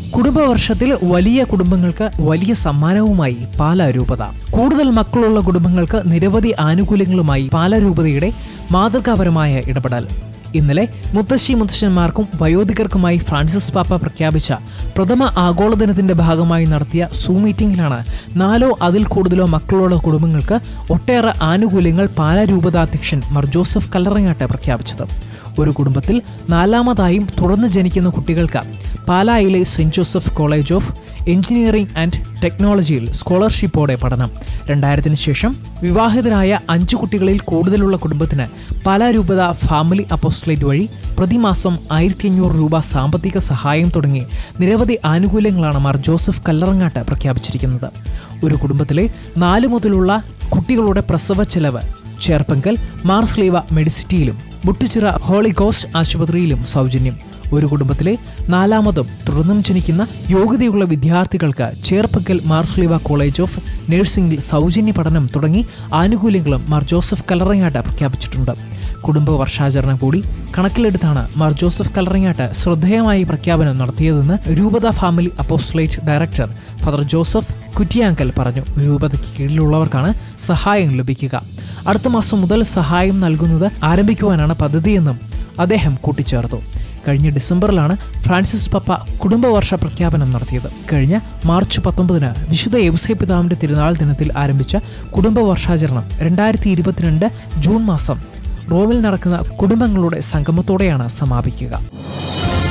കുടുംബവർഷത്തിൽ വലിയ കുടുംബങ്ങൾക്ക് വലിയ സമ്മാനവുമായി പാലാരൂപത കൂടുതൽ മക്കളുള്ള കുടുംബങ്ങൾക്ക് നിരവധി ആനുകൂല്യങ്ങളുമായി പാലാരൂപതയുടെ മാതൃകാപരമായ ഇടപെടൽ ഇന്നലെ മുത്തശ്ശി മുത്തശ്ശന്മാർക്കും വയോധികർക്കുമായി ഫ്രാൻസിസ് പാപ്പ പ്രഖ്യാപിച്ച പ്രഥമ ആഗോള ദിനത്തിന്റെ ഭാഗമായി നടത്തിയ സൂ മീറ്റിംഗിലാണ് നാലോ അതിൽ കൂടുതലോ മക്കളുള്ള കുടുംബങ്ങൾക്ക് ഒട്ടേറെ ആനുകൂല്യങ്ങൾ പാലാരൂപതാധ്യക്ഷൻ മർ ജോസഫ് കല്ലറങ്ങാട്ട് പ്രഖ്യാപിച്ചത് ഒരു കുടുംബത്തിൽ നാലാമതായും തുടർന്ന് ജനിക്കുന്ന കുട്ടികൾക്ക് പാലായിലെ saint Joseph college of engineering and ടെക്നോളജിയിൽ സ്കോളർഷിപ്പോടെ പഠനം രണ്ടായിരത്തിന് ശേഷം വിവാഹിതരായ അഞ്ചു കുട്ടികളിൽ കൂടുതലുള്ള കുടുംബത്തിന് പാലാ രൂപത ഫാമിലി അപ്പോസ്റ്റലേറ്റ് വഴി പ്രതിമാസം ആയിരത്തി അഞ്ഞൂറ് രൂപ സാമ്പത്തിക സഹായം തുടങ്ങി നിരവധി ആനുകൂല്യങ്ങളാണ് മാർ ജോസഫ് കല്ലറങ്ങാട്ട് പ്രഖ്യാപിച്ചിരിക്കുന്നത് ഒരു കുടുംബത്തിലെ നാല് മുതലുള്ള കുട്ടികളുടെ പ്രസവ ചെലവ് ചേർപ്പങ്കൽ മാർസ്ലീവ മെഡിസിറ്റിയിലും മുട്ടുചിറ ഹോളികോസ്റ്റ് ആശുപത്രിയിലും സൗജന്യം ഒരു കുടുംബത്തിലെ നാലാമതും തുടർന്നും ജനിക്കുന്ന യോഗ്യതയുള്ള വിദ്യാർത്ഥികൾക്ക് ചേർപ്പക്കൽ മാർസ്ലീവ കോളേജ് ഓഫ് നഴ്സിംഗിൽ സൗജന്യ പഠനം തുടങ്ങി ആനുകൂല്യങ്ങളും മാർ ജോസഫ് കല്ലറങ്ങാട്ട് പ്രഖ്യാപിച്ചിട്ടുണ്ട് കുടുംബ വർഷാചരണം കൂടി കണക്കിലെടുത്താണ് മാർ ജോസഫ് കല്ലറങ്ങാട്ട് ശ്രദ്ധേയമായി പ്രഖ്യാപനം നടത്തിയതെന്ന് രൂപത family apostolate director father Joseph Kuttiyankal പറഞ്ഞു രൂപതയ്ക്ക് കീഴിലുള്ളവർക്കാണ് സഹായം ലഭിക്കുക അടുത്ത മാസം മുതൽ സഹായം നൽകുന്നത് ആരംഭിക്കുവാനാണ് പദ്ധതിയെന്നും അദ്ദേഹം കൂട്ടിച്ചേർത്തു കഴിഞ്ഞ ഡിസംബറിലാണ് ഫ്രാൻസിസ് പപ്പ കുടുംബവർഷ പ്രഖ്യാപനം നടത്തിയത് കഴിഞ്ഞ മാർച്ച് പത്തൊമ്പതിന് വിശുദ്ധ യവസേ പിതാവിന്റെ തിരുനാൾ ദിനത്തിൽ ആരംഭിച്ച കുടുംബവർഷാചരണം രണ്ടായിരത്തി ഇരുപത്തിരണ്ട് ജൂൺ മാസം റോമിൽ നടക്കുന്ന കുടുംബങ്ങളുടെ സംഗമത്തോടെയാണ് സമാപിക്കുക